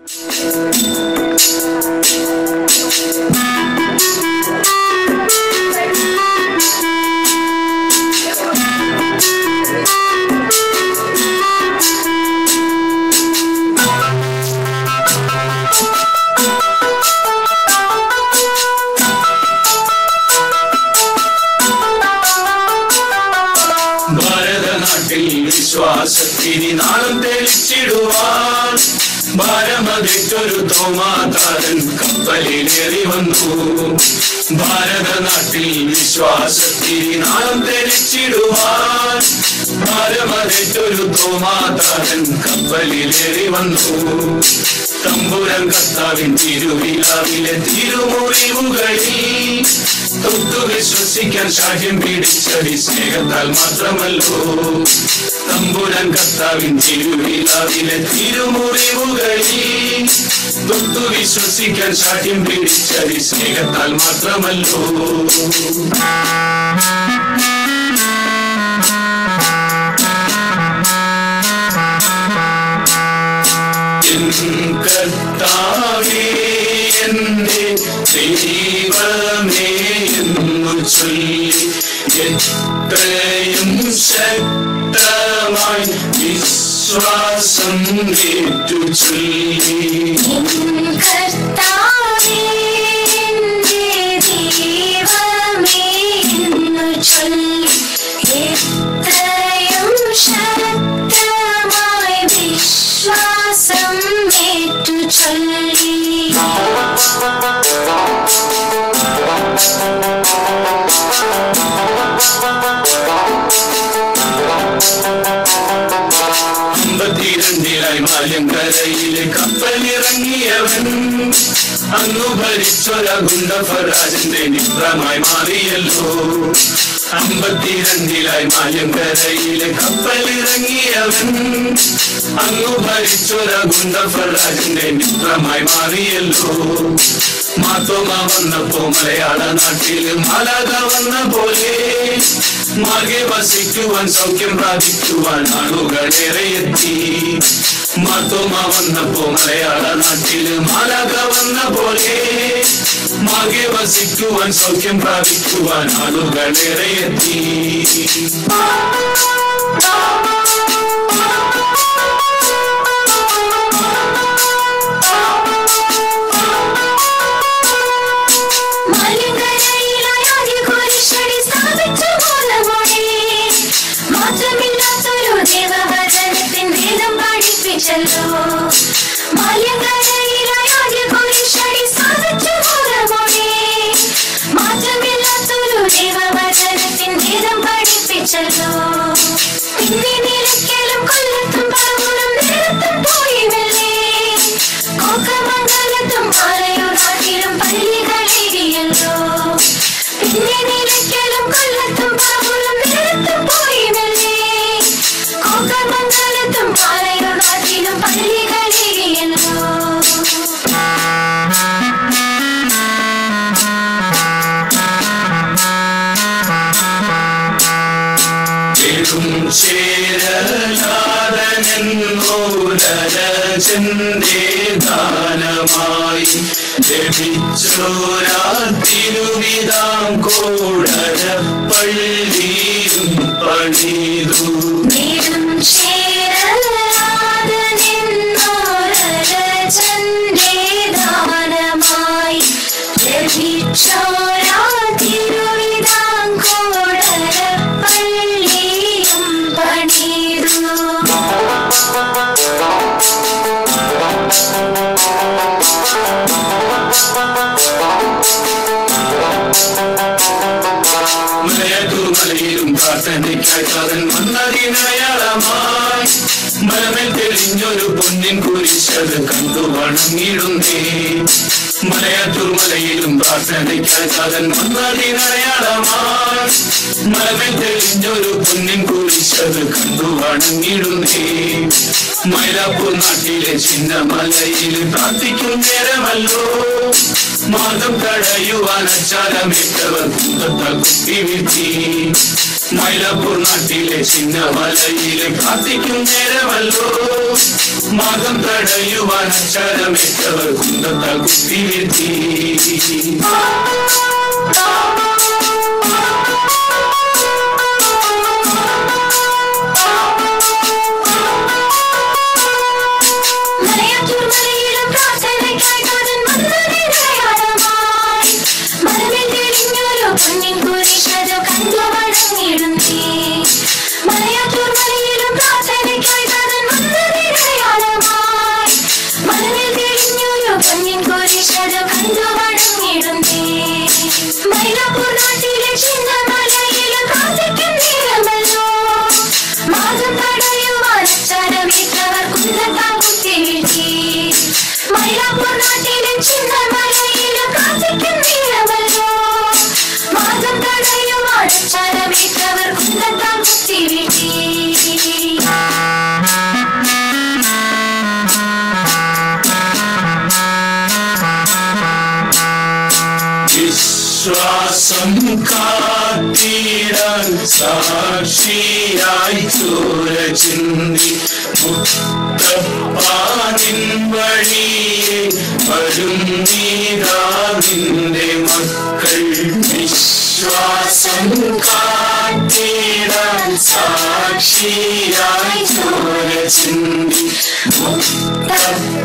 ഭാരതനാട്ടിൽ വിശ്വാസത്തിനി നാളം തെളിച്ചിടുവാൻ ഭാരമതിറ്റൊരു തോമാതാരൻ കപ്പലിലേറി വന്നു ഭാരതനാട്ടിൽ വിശ്വാസത്തിനി നാളം തെളിച്ചിടുവാൻ ഭാരമതിറ്റൊരു തോമാതാരൻ കപ്പലിലേറി വന്നു തമ്പുരൻ കർത്താവിൻ തിരുവിലാവിലെ തിരുമുറിവുകളിൽ തൊട്ടു വിശ്വസിക്കാൻ സാഹ്യം പിടിച്ചടി സ്നേഹത്താൽ മാത്രമല്ലോ തമ്പുരൻ കർത്താവിൻ തിരുവിലാവിലെ തിരുമുറിവുകളിൽ തൊട്ടു വിശ്വസിക്കാൻ സാഹ്യം പിടിച്ചടി സ്നേഹത്താൽ മാത്രമല്ലോ എൻ കർത്താവേ എന്റെ ദൈവമേ എന്നു ചൊല്ലി എത്രയും ശക്തമായി വിശ്വാസം ഏറ്റു ചൊല്ലി കർത്താവേ എന്റെ ദൈവമേ എന്നു ചൊല്ലി എത്രയും ശക്തമായി വിശ്വാസം ഏറ്റു ചൊല്ലി അമ്പത്തിരണ്ടിലായി മാലങ്കരയിലെ കപ്പലിറങ്ങിയവൻ അന്നു ഭരിച്ചൊരകുണ്ട ഫറാജന്റെ നിപ്രമായി മാറിയല്ലോ അമ്പത്തിരണ്ടിലായി മാലങ്കരയിലെ കപ്പലിറങ്ങിയവൻ അന്നു ഭരിച്ചൊരകുണ്ട ഫറാജന്റെ മിത്രമായി മാറിയല്ലോ മാത്തോമ വന്നപ്പോ മലയാള നാട്ടിൽ മാലാക വന്ന പോലെ മാർഗെ വസിക്കുവാൻ സൗഖ്യം പ്രാപിക്കുവാൻ ആളുകളേറെ എത്തി മാത്തോമ വന്നപ്പോ മലയാള നാട്ടിൽ മാലാക വന്ന പോലെ മാർഗെ വസിക്കുവാൻ സൗഖ്യം പ്രാപിക്കുവാൻ ആളുകളേറെ എത്തി മലങ്കരയിലായി ആദ്യ കുരിശടി സ്ഥാപിച്ച മൂലമൊഴി. മാറ്റമില്ലാത്തൊരു ദൈവവചനത്തിൻ വേദം പഠിപ്പിച്ചല്ലോ മലങ്കരയിലായി ആദ്യ കുരിശടി സ്ഥാപിച്ച മൂലമൊഴി. മാറ്റമില്ലാത്തൊരു ദൈവവചനത്തിൻ വേദം പഠിപ്പിച്ചല്ലോ പിന്നെ നിലയ്ക്കലും കൊല്ലത്തും പറവൂരും നേരത്തും പോയി മെല്ലെ കോക്കമംഗലത്തും പാലയൂർ നാട്ടിലും പള്ളികളിരിയല്ലോ പിന്നെ നിലയ്ക്കലും കൊല്ലത്തും പറവൂരും നേരത്തും പോയി മെല്ലെ കോക്കമംഗലത്തും പാലയൂർ നാട്ടിലും പള്ളികളിരിയല്ലോ പെരും ചേരലാദനെന്നോരജന്റെ ദാനമായി ലഭിച്ചോരാ തിരുവിതാം കോടര പള്ളിയും പണിതു നേരും ചേരലാതെ നിന്നോരജന്റെ ദാനമായി ലഭിച്ചോരാ തിരുവിതാംകൂടര പള്ളിയും പണിതു മലയത്തൂമലയിലും പ്രാർത്ഥനയ്ക്കായി കഥൻ വന്നതിനടയാളമായി മലമേൽ തെളിഞ്ഞൊരു പൊന്നിൻ കുരിശത് കണ്ടു വണങ്ങിടുന്നേ മലയാറ്റൂർ മലയിലും പ്രാർത്ഥനയ്ക്കായി കഥൻ വന്നതിനടയാളമായി മലമേൽ തെളിഞ്ഞൊരു പൊന്നിൻ കുരിശത് കണ്ടു വണങ്ങിടുന്നേ മൈലാപ്പൂർ നാട്ടിലെ ചിന്നമലയിൽ പ്രാർത്ഥിക്കും നേരമല്ലോ മാതം തടയുവാൻ അച്ചാരമിട്ടവർ കുന്തത്താൽ കുത്തി വീഴ്ത്തി മൈലാപ്പൂർ നാട്ടിലെ ചിന്നമലയിൽ പ്രാർത്ഥിക്കും നേരമല്ലോ മാതം തടയുവാൻ തടയുവാൻ അക്ഷരമേറ്റവർ കുന്തത്താൽ കുത്തി വീഴ്ത്തി മലയാറ്റൂർ മലയിലും പ്രാർത്ഥനയ്ക്കായി താതൻ വന്നതിനടയാളമായി. മലമേൽ തെളിഞ്ഞൊരു പൊന്നിൻ കുരിശത് കണ്ടു വണങ്ങിടുന്നേ. മലയാറ്റൂർ മലയിലും പ്രാർത്ഥനയ്ക്കായി താതൻ വന്നതിനടയാളമായി. മലമേൽ തെളിഞ്ഞൊരു പൊന്നിൻ കുരിശത് കണ്ടു വണങ്ങിടുന്നേ. മൈലാപ്പൂർ നാട്ടിലെ ചിന്നമലയിലും പ്രാർത്ഥിക്കും നേരമല്ലോ മാതം തടയുവാൻ അച്ചാരമേറ്റവർ കുന്നത്താൽ കുത്തി വീഴ്ത്തി. മൈലാപ്പൂർ നാട്ടിലെ ചിന്നമലയിലും പ്രാർത്ഥിക്കും നേരമല്ലോ. മാതം തടയുവാൻ അച്ചാരമേറ്റവർ കുന്നത്താൽ കുത്തി വീഴ്ത്തി. വിശ്വാസം കാത്തിടാൻ സാക്ഷിയായി ചോര ചിന്തി മുത്തപ്പാനിൻ വഴിയെ വരും നീരാവിന്റെ മക്കൾ വിശ്വാസം കാത്തിടാൻ സാക്ഷിയായി ചോര ചിന്തി മുത്തപ്പ